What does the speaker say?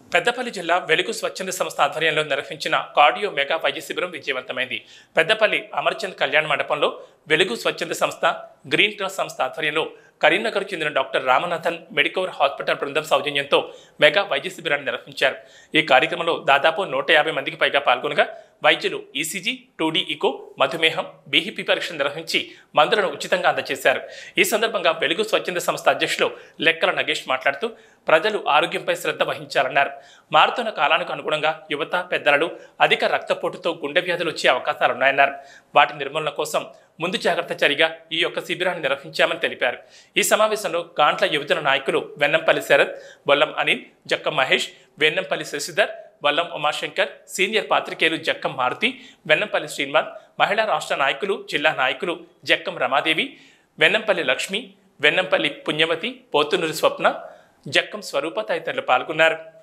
పెద్దపల్లి జిల్లా వెలుగు స్వచ్ఛంద సంస్థ ఆధ్వర్యంలో నిర్వహించిన కార్డియో మెగా వైద్య శిబిరం విజయవంతమైంది పెద్దపల్లి అమర్చంద్ కళ్యాణ మండపంలో వెలుగు స్వచ్ఛంద సంస్థ గ్రీన్ క్రాస్ సంస్థ ఆధ్వర్యంలో కరీంనగర్ చెందిన డాక్టర్ రామనాథన్ మెడికవర్ హాస్పిటల్ బృందం సౌజన్యంతో మెగా వైద్య శిబిరాన్ని నిర్వహించారు ఈ కార్యక్రమంలో దాదాపు నూట యాభై మందికి పైగా పాల్గొనగా వైద్యులు ఈసీజీ టూడీ ఇకో మధుమేహం బీహీపీ పరీక్షలు నిర్వహించి మందులను ఉచితంగా అందజేశారు ఈ సందర్భంగా వెలుగు స్వచ్ఛంద సంస్థ అధ్యక్షులు లెక్కల నగేష్ మాట్లాడుతూ ప్రజలు ఆరోగ్యంపై శ్రద్ధ వహించాలన్నారు మారుతున్న కాలానికి అనుగుణంగా యువత పెద్దలలో అధిక రక్తపోటుతో గుండె వ్యాధులు వచ్చే అవకాశాలున్నాయన్నారు వాటి నిర్మూలన కోసం ముందు జాగ్రత్త చర్యగా ఈ యొక్క శిబిరాన్ని నిర్వహించామని తెలిపారు ఈ సమావేశంలో గాంట్ల యువజన నాయకులు వెన్నంపల్లి శరత్ బొల్లం అనిల్ జక్క మహేష్ వెన్నంపల్లి శశిధర్ వల్లం ఉమాశంకర్ సీనియర్ పాత్రికేయులు జక్కం మారుతి వెన్నంపల్లి శ్రీనివాస్ మహిళా రాష్ట్ర నాయకులు జిల్లా నాయకులు జక్కం రమాదేవి వెన్నంపల్లి లక్ష్మి వెన్నంపల్లి పుణ్యవతి పోతునూరి స్వప్న జక్కం స్వరూప తదితరులు పాల్గొన్నారు